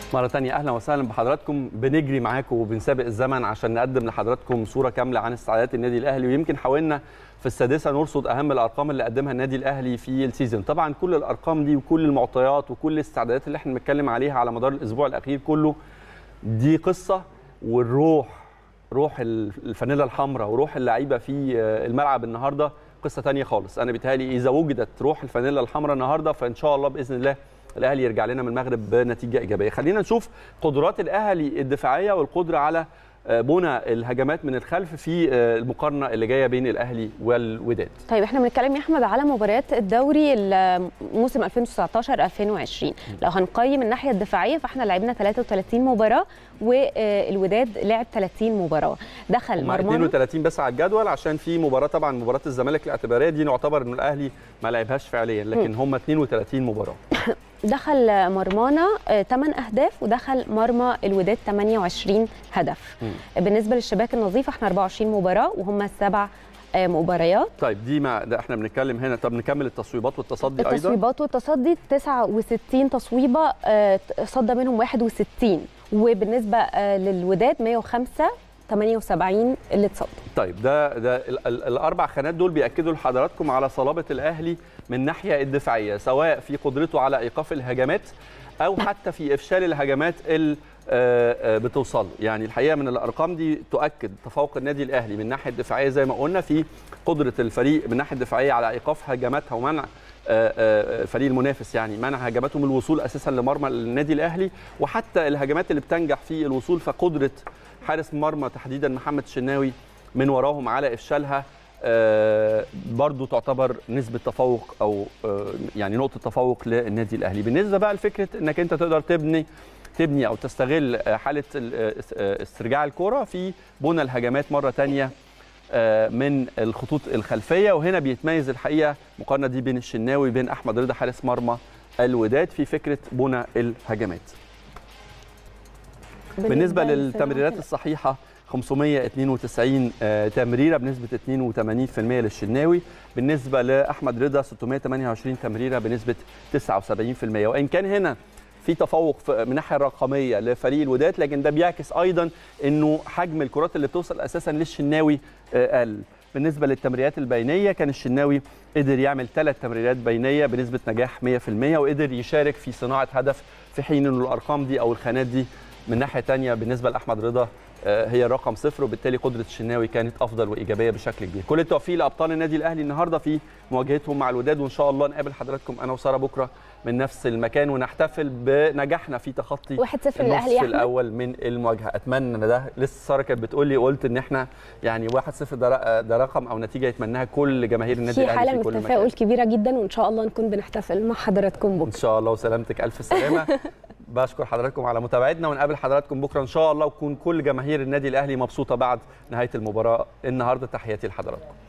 مرة تانية أهلا وسهلا بحضراتكم بنجري معاكم وبنسابق الزمن عشان نقدم لحضراتكم صورة كاملة عن استعدادات النادي الأهلي ويمكن حاولنا في السادسة نرصد أهم الأرقام اللي قدمها النادي الأهلي في السيزون طبعا كل الأرقام دي وكل المعطيات وكل الاستعدادات اللي احنا بنتكلم عليها على مدار الأسبوع الأخير كله دي قصة والروح روح الفانيلا الحمراء وروح اللعيبة في الملعب النهاردة قصة تانية خالص أنا بيتهيألي إذا وجدت روح الفانيلا الحمراء النهاردة فإن شاء الله بإذن الله الاهلي يرجع لنا من المغرب بنتيجه ايجابيه خلينا نشوف قدرات الاهلي الدفاعيه والقدره على بنى الهجمات من الخلف في المقارنه اللي جايه بين الاهلي والوداد طيب احنا بنتكلم يا احمد على مباريات الدوري موسم 2019 2020 لو هنقيم الناحيه الدفاعيه فاحنا لعبنا 33 مباراه والوداد لعب 30 مباراه دخل مرمانا 32 بس على الجدول عشان في مباراه طبعا مباراه الزمالك الاعتباريه دي نعتبر ان الاهلي ما لعبهاش فعليا لكن هم 32 مباراه دخل مرمانا 8 اهداف ودخل مرمى الوداد 28 هدف م. بالنسبه للشباك النظيفه احنا 24 مباراه وهم سبع مباريات طيب دي ما ده احنا بنتكلم هنا طب نكمل التصويبات والتصدي ايضا التصويبات والتصدي 69 تصويبه صد منهم 61 وبالنسبه للوداد 105 78 اللي اتصدوا طيب ده ده الاربع خانات دول بياكدوا لحضراتكم على صلابه الاهلي من الناحيه الدفاعيه سواء في قدرته على ايقاف الهجمات او حتى في افشال الهجمات اللي بتوصل يعني الحقيقه من الارقام دي تؤكد تفوق النادي الاهلي من الناحيه الدفاعيه زي ما قلنا في قدره الفريق من الناحيه الدفاعيه على ايقاف هجماتها ومنع الفريق المنافس يعني منع هجماتهم الوصول اساسا لمرمى النادي الاهلي وحتى الهجمات اللي بتنجح في الوصول فقدره حارس مرمى تحديدا محمد الشناوي من وراهم على افشالها آه برضو تعتبر نسبة تفوق أو آه يعني نقطة تفوق للنادي الأهلي بالنسبة بقى لفكرة أنك أنت تقدر تبني تبني أو تستغل حالة استرجاع الكرة في بنى الهجمات مرة تانية آه من الخطوط الخلفية وهنا بيتميز الحقيقة مقارنة دي بين الشناوي وبين أحمد رضا حارس مرمى الوداد في فكرة بنى الهجمات بالنسبة للتمريرات الصحيحة 592 تمريره بنسبه 82% للشناوي بالنسبه لاحمد رضا 628 تمريره بنسبه 79% وان كان هنا في تفوق من الناحيه الرقميه لفريق الوداد لكن ده بيعكس ايضا انه حجم الكرات اللي بتوصل اساسا للشناوي قل بالنسبه للتمريرات البينيه كان الشناوي قدر يعمل ثلاث تمريرات بينيه بنسبه نجاح 100% وقدر يشارك في صناعه هدف في حين انه الارقام دي او الخانات دي من ناحيه ثانيه بالنسبه لاحمد رضا هي رقم صفر وبالتالي قدره الشناوي كانت افضل وايجابيه بشكل كبير. كل التوفيق لابطال النادي الاهلي النهارده في مواجهتهم مع الوداد وان شاء الله نقابل حضراتكم انا وساره بكره من نفس المكان ونحتفل بنجاحنا في تخطي 1-0 للاهلي الاول من المواجهه اتمنى ان ده لسه ساره كانت بتقول لي قلت ان احنا يعني 1-0 ده ده رقم او نتيجه يتمناها كل جماهير النادي الاهلي في حاله من التفاؤل كبيره جدا وان شاء الله نكون بنحتفل مع حضراتكم بكره ان شاء الله وسلامتك الف سلامه بشكر حضراتكم على متابعتنا ونقابل حضراتكم بكره ان شاء الله وتكون كل جماهير النادي الاهلي مبسوطه بعد نهايه المباراه النهارده تحياتي لحضراتكم